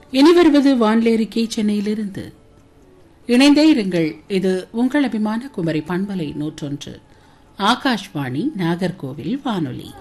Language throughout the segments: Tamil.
இனி வருவது வான்லேரிக்கை சென்னையிலிருந்து இணைந்தே இருங்கள் இது உங்கள் அபிமான குமரி பண்பலை நூற்றொன்று ஆகாஷ்வாணி நாகர்கோவில் வானொலி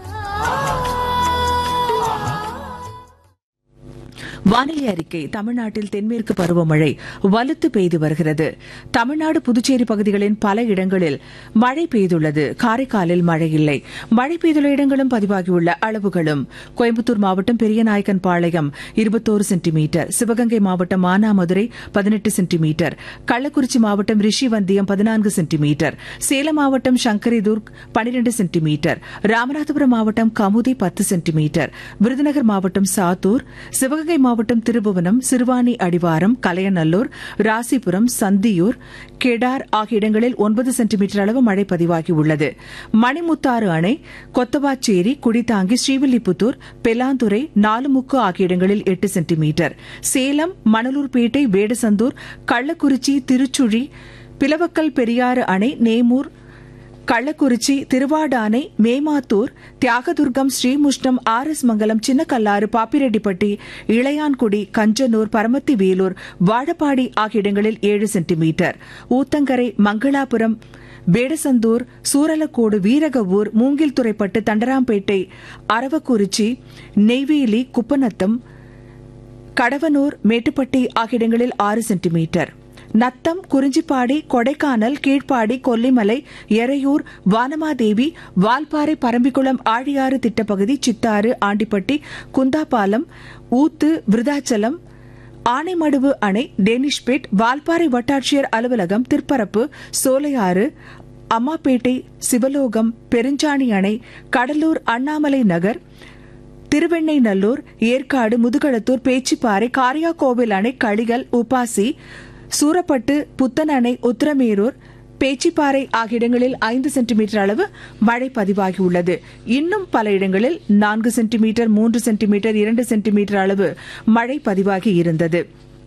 வானிலை அறிக்கை தமிழ்நாட்டில் தென்மேற்கு பருவமழை வலுத்து பெய்து வருகிறது தமிழ்நாடு புதுச்சேரி பகுதிகளின் பல இடங்களில் மழை பெய்துள்ளது காரைக்காலில் மழை இல்லை மழை பெய்துள்ள இடங்களும் பதிவாகியுள்ள அளவுகளும் கோயம்புத்தூர் மாவட்டம் பெரியநாயக்கன் பாளையம் இருபத்தோரு சென்டிமீட்டர் சிவகங்கை மாவட்டம் மானாமதுரை பதினெட்டு சென்டிமீட்டர் கள்ளக்குறிச்சி மாவட்டம் ரிஷிவந்தியம் பதினான்கு சென்டிமீட்டர் சேலம் மாவட்டம் சங்கரிதுர்க் பனிரெண்டு சென்டிமீட்டர் ராமநாதபுரம் மாவட்டம் கமுதி பத்து சென்டிமீட்டர் விருதுநகர் மாவட்டம் சாத்தூர் சிவகங்கை மாவட்டம் திருபுவனம் சிறுவாணி அடிவாரம் கலையநல்லூர் ராசிபுரம் சந்தியூர் கெடார் ஆகிய இடங்களில் ஒன்பது சென்டிமீட்டர் அளவு மழை பதிவாகியுள்ளது மணிமுத்தாறு அணை கொத்தவாச்சேரி குடித்தாங்கி ஸ்ரீவில்லிபுத்தூர் பெலாந்துறை நாலுமுக்கு ஆகிய இடங்களில் எட்டு சென்டிமீட்டர் சேலம் மணலூர்பேட்டை வேடசந்தூர் கள்ளக்குறிச்சி திருச்சுழி பிளவக்கல் பெரியாறு அணை நேமூர் கள்ளக்குறிச்சி திருவாடானை மேமாத்தூர் தியாகதுர்கம் ஸ்ரீமுஷ்ணம் ஆர் எஸ் மங்கலம் சின்னக்கல்லாறு பாப்பிரெட்டிப்பட்டி இளையான்குடி கஞ்சனூர் பரமத்தி வேலூர் வாழப்பாடி ஆகிய இடங்களில் ஏழு சென்டிமீட்டர் ஊத்தங்கரை மங்களாபுரம் வேடசந்தூர் சூரலக்கோடு வீரகவூர் மூங்கில்துறைப்பட்டு தண்டராம்பேட்டை அரவக்குறிச்சி நெய்வேலி குப்பநத்தம் கடவனூர் மேட்டுப்பட்டி ஆகிய இடங்களில் ஆறு சென்டிமீட்டர் நத்தம் குறிஞ்சிப்பாடி கொடைக்கானல் கீழ்ப்பாடி கொல்லிமலை எறையூர் வானமாதேவி வால்பாறை பரம்பிக்குளம் ஆழியாறு திட்டப்பகுதி சித்தாறு ஆண்டிப்பட்டி குந்தாபாலம் ஊத்து விருதாச்சலம் ஆனைமடுவு அணை டேனிஷ்பேட் வால்பாறை வட்டாட்சியர் அலுவலகம் திருப்பரப்பு சோலையாறு அம்மாப்பேட்டை சிவலோகம் பெருஞ்சாணி அணை கடலூர் அண்ணாமலை நகர் திருவெண்ணைநல்லூர் ஏற்காடு முதுகளத்தூர் பேச்சிப்பாறை காரியாக்கோவில் அணை களிகள் உப்பாசி சூரப்பட்டு புத்தன் அணை உத்தரமேரூர் பேச்சிப்பாறை ஆகிய இடங்களில் ஐந்து சென்டிமீட்டர் அளவு மழை பதிவாகியுள்ளது இன்னும் பல இடங்களில் நான்கு சென்டிமீட்டர் மூன்று சென்டிமீட்டர் இரண்டு சென்டிமீட்டர் அளவு மழை பதிவாகி இருந்தது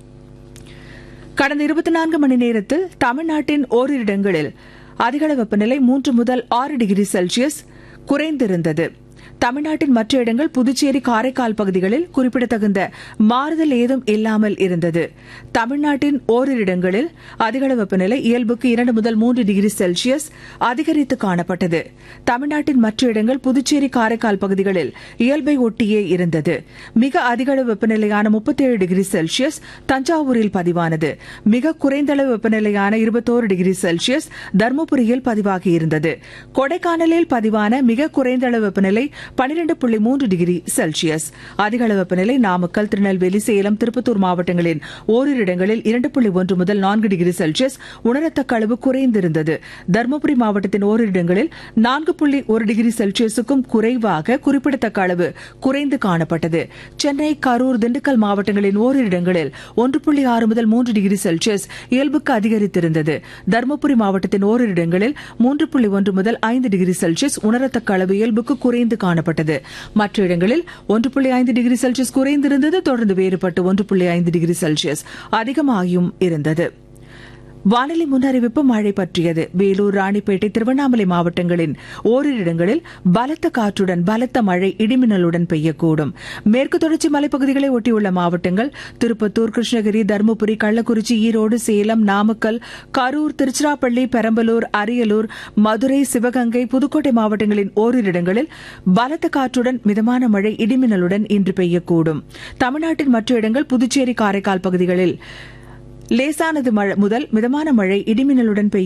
கடந்த இருபத்தி நான்கு மணி நேரத்தில் தமிழ்நாட்டின் ஓரிரு இடங்களில் அதிகளவு வெப்பநிலை மூன்று முதல் ஆறு டிகிரி செல்சியஸ் குறைந்திருந்தது தமிழ்நாட்டின் மற்ற இடங்கள் புதுச்சேரி காரைக்கால் பகுதிகளில் குறிப்பிடத்தகுந்த மாறுதல் ஏதும் இல்லாமல் இருந்தது தமிழ்நாட்டின் ஓரிரு இடங்களில் அதிகளவு வெப்பநிலை இயல்புக்கு இரண்டு முதல் மூன்று டிகிரி செல்சியஸ் அதிகரித்து காணப்பட்டது தமிழ்நாட்டின் மற்ற இடங்கள் புதுச்சேரி காரைக்கால் பகுதிகளில் இயல்பை ஒட்டியே இருந்தது மிக அதிகளவு வெப்பநிலையான முப்பத்தேழு டிகிரி செல்சியஸ் தஞ்சாவூரில் பதிவானது மிக குறைந்தளவு வெப்பநிலையான இருபத்தோரு டிகிரி செல்சியஸ் தருமபுரியில் பதிவாகியிருந்தது கொடைக்கானலில் பதிவான மிக குறைந்த அளவு வெப்பநிலை பனிரெண்டு புள்ளி மூன்று டிகிரி செல்சியஸ் அதிக அளவு வெப்பநிலை நாமக்கல் திருநெல்வேலி சேலம் திருப்பத்தூர் மாவட்டங்களின் ஓரிரு இடங்களில் இரண்டு புள்ளி ஒன்று முதல் நான்கு டிகிரி செல்சியஸ் உணரத்தக்க அளவு குறைந்திருந்தது தருமபுரி மாவட்டத்தின் ஓரிரு இடங்களில் நான்கு புள்ளி ஒரு டிகிரி செல்சியஸுக்கும் குறைவாக குறிப்பிடத்தக்க அளவு குறைந்து காணப்பட்டது சென்னை கரூர் திண்டுக்கல் மாவட்டங்களின் ஓரிரு இடங்களில் ஒன்று புள்ளி ஆறு முதல் மூன்று டிகிரி செல்சியஸ் இயல்புக்கு அதிகரித்திருந்தது தருமபுரி மாவட்டத்தின் ஓரிரு இடங்களில் மூன்று புள்ளி ஒன்று முதல் ஐந்து டிகிரி செல்சியஸ் உணரத்தக்க அளவு இயல்புக்கு குறைந்து காணப்பட்டது மற்ற இடங்களில் ஒன்று புள்ளி ஐந்து டிகிரி செல்சியஸ் குறைந்திருந்தது தொடர்ந்து வேறுபட்டு ஒன்று புள்ளி ஐந்து டிகிரி செல்சியஸ் அதிகமாகியும் இருந்தது வானிலை முன்னறிவிப்பு மழை பற்றியது வேலூர் ராணிப்பேட்டை திருவண்ணாமலை மாவட்டங்களின் ஓரிரு இடங்களில் பலத்த காற்றுடன் பலத்த மழை இடிமின்னலுடன் பெய்யக்கூடும் மேற்கு தொடர்ச்சி மலைப்பகுதிகளை ஒட்டியுள்ள மாவட்டங்கள் திருப்பத்தூர் கிருஷ்ணகிரி தருமபுரி கள்ளக்குறிச்சி ஈரோடு சேலம் நாமக்கல் கரூர் திருச்சிராப்பள்ளி பெரம்பலூர் அரியலூர் மதுரை சிவகங்கை புதுக்கோட்டை மாவட்டங்களின் ஓரிரு இடங்களில் பலத்த காற்றுடன் மிதமான மழை இடிமின்னலுடன் இன்று பெய்யக்கூடும் தமிழ்நாட்டின் மற்ற இடங்கள் புதுச்சேரி காரைக்கால் பகுதிகளில் லேசானது முதல் மிதமான மழை இடிமின்னலுடன் பெய்யும்